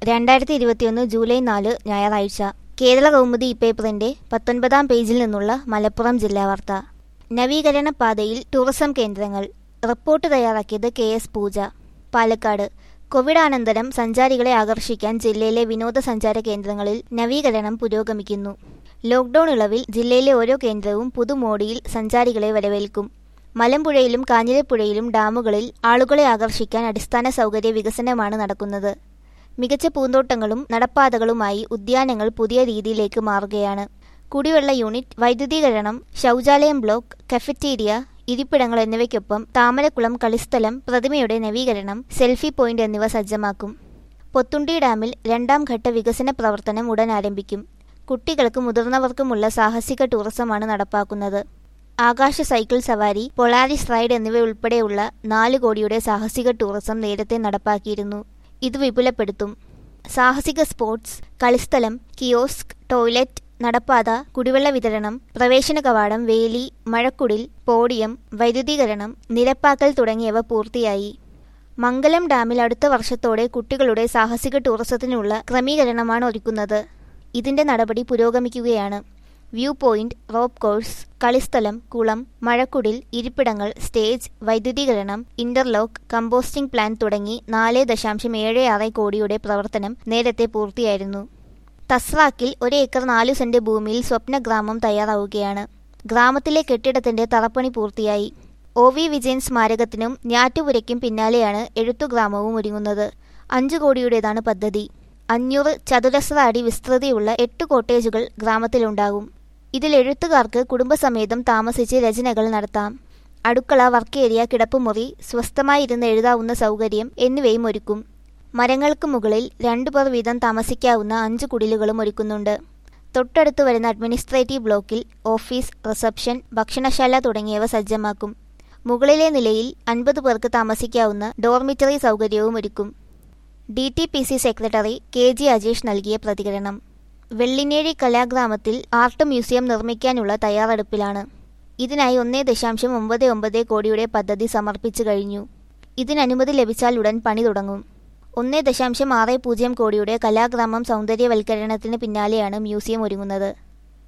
രണ്ടായിരത്തി ഇരുപത്തിയൊന്ന് ജൂലൈ നാല് ഞായറാഴ്ച കേരള കൗമുദി ഇപ്പേപ്പറിന്റെ പത്തൊൻപതാം പേജിൽ നിന്നുള്ള മലപ്പുറം ജില്ലാ വാർത്ത നവീകരണ പാതയിൽ ടൂറിസം കേന്ദ്രങ്ങൾ റിപ്പോർട്ട് തയ്യാറാക്കിയത് കെ എസ് പൂജ പാലക്കാട് കോവിഡാനന്തരം സഞ്ചാരികളെ ആകർഷിക്കാൻ ജില്ലയിലെ വിനോദസഞ്ചാര കേന്ദ്രങ്ങളിൽ നവീകരണം പുരോഗമിക്കുന്നു ലോക്ഡൌൺ ഇളവിൽ ജില്ലയിലെ ഓരോ കേന്ദ്രവും പുതുമോടിയിൽ സഞ്ചാരികളെ വരവേൽക്കും മലമ്പുഴയിലും കാഞ്ഞിരപ്പുഴയിലും ഡാമുകളിൽ ആളുകളെ ആകർഷിക്കാൻ അടിസ്ഥാന സൗകര്യ വികസനമാണ് നടക്കുന്നത് മികച്ച പൂന്തോട്ടങ്ങളും നടപ്പാതകളുമായി ഉദ്യാനങ്ങൾ പുതിയ രീതിയിലേക്ക് മാറുകയാണ് കുടിവെള്ള യൂണിറ്റ് വൈദ്യുതീകരണം ശൗചാലയം ബ്ലോക്ക് കഫറ്റീരിയ ഇരിപ്പിടങ്ങൾ എന്നിവയ്ക്കൊപ്പം താമരക്കുളം കളിസ്ഥലം പ്രതിമയുടെ നവീകരണം സെൽഫി പോയിന്റ് എന്നിവ സജ്ജമാക്കും പൊത്തുണ്ടി ഡാമിൽ രണ്ടാം ഘട്ട വികസന പ്രവർത്തനം ഉടൻ ആരംഭിക്കും കുട്ടികൾക്കും മുതിർന്നവർക്കുമുള്ള സാഹസിക ടൂറിസമാണ് നടപ്പാക്കുന്നത് ആകാശ സൈക്കിൾ സവാരി പൊളാരിസ് റൈഡ് എന്നിവയുൾപ്പെടെയുള്ള നാല് കോടിയുടെ സാഹസിക ടൂറിസം നേരത്തെ നടപ്പാക്കിയിരുന്നു ഇത് വിപുലപ്പെടുത്തും സാഹസിക സ്പോർട്സ് കളിസ്ഥലം കിയോസ്ക് ടോയ്ലറ്റ് നടപ്പാത കുടിവെള്ള വിതരണം പ്രവേശന കവാടം വേലി മഴക്കുടിൽ പോഡിയം വൈദ്യുതീകരണം നിരപ്പാക്കൽ തുടങ്ങിയവ പൂർത്തിയായി മംഗലം ഡാമിൽ അടുത്ത വർഷത്തോടെ കുട്ടികളുടെ സാഹസിക ടൂറിസത്തിനുള്ള ക്രമീകരണമാണ് ഒരുക്കുന്നത് ഇതിന്റെ നടപടി പുരോഗമിക്കുകയാണ് വ്യൂ പോയിന്റ് റോപ്പ് കോഴ്സ് കളിസ്ഥലം കുളം മഴക്കുടിൽ ഇരിപ്പിടങ്ങൾ സ്റ്റേജ് വൈദ്യുതീകരണം ഇന്റർലോക്ക് കമ്പോസ്റ്റിംഗ് പ്ലാന്റ് തുടങ്ങി നാല് ദശാംശം ഏഴ് ആറ് കോടിയുടെ പ്രവർത്തനം നേരത്തെ പൂർത്തിയായിരുന്നു തസ്രാക്കിൽ ഒരു ഏക്കർ നാലു സെന്റ് ഭൂമിയിൽ സ്വപ്ന ഗ്രാമം തയ്യാറാവുകയാണ് ഗ്രാമത്തിലെ കെട്ടിടത്തിന്റെ തറപ്പണി പൂർത്തിയായി ഒ വി വിജയൻ സ്മാരകത്തിനും ഞാറ്റുപുരയ്ക്കും പിന്നാലെയാണ് എഴുത്തുഗ്രാമവും ഒരുങ്ങുന്നത് അഞ്ചു കോടിയുടേതാണ് പദ്ധതി അഞ്ഞൂറ് ചതുരശ്ര അടി വിസ്തൃതിയുള്ള എട്ട് കോട്ടേജുകൾ ഗ്രാമത്തിലുണ്ടാകും ഇതിൽ എഴുത്തുകാർക്ക് കുടുംബസമേതം താമസിച്ച് രചനകൾ നടത്താം അടുക്കള വർക്ക് ഏരിയ കിടപ്പുമുറി സ്വസ്ഥമായിരുന്ന് എഴുതാവുന്ന സൗകര്യം എന്നിവയും ഒരുക്കും മരങ്ങൾക്ക് മുകളിൽ രണ്ടു പേർ വീതം താമസിക്കാവുന്ന അഞ്ച് കുടിലുകളും ഒരുക്കുന്നുണ്ട് തൊട്ടടുത്ത് വരുന്ന അഡ്മിനിസ്ട്രേറ്റീവ് ബ്ലോക്കിൽ ഓഫീസ് റിസപ്ഷൻ ഭക്ഷണശാല തുടങ്ങിയവ സജ്ജമാക്കും മുകളിലെ നിലയിൽ അൻപത് പേർക്ക് താമസിക്കാവുന്ന ഡോർമിറ്ററി സൗകര്യവും ഒരുക്കും D T P C secretary K G Ajesh നൽകിയ പ്രതികരണം വെള്ളിനേഴി കലാഗ്രാമത്തിൽ ആർട്ട് മ്യൂസിയം നിർമ്മിക്കാനുള്ള തയ്യാറെടുപ്പിലാണ് ഇതിനായി ഒന്നേ ദശാംശം ഒമ്പത് ഒമ്പത് കോടിയുടെ പദ്ധതി സമർപ്പിച്ചു കഴിഞ്ഞു ഇതിനനുമതി ലഭിച്ചാൽ ഉടൻ പണി തുടങ്ങും ഒന്നേ ദശാംശം ആറ് പൂജ്യം കോടിയുടെ കലാഗ്രാമം സൗന്ദര്യവൽക്കരണത്തിന് പിന്നാലെയാണ് മ്യൂസിയം ഒരുങ്ങുന്നത്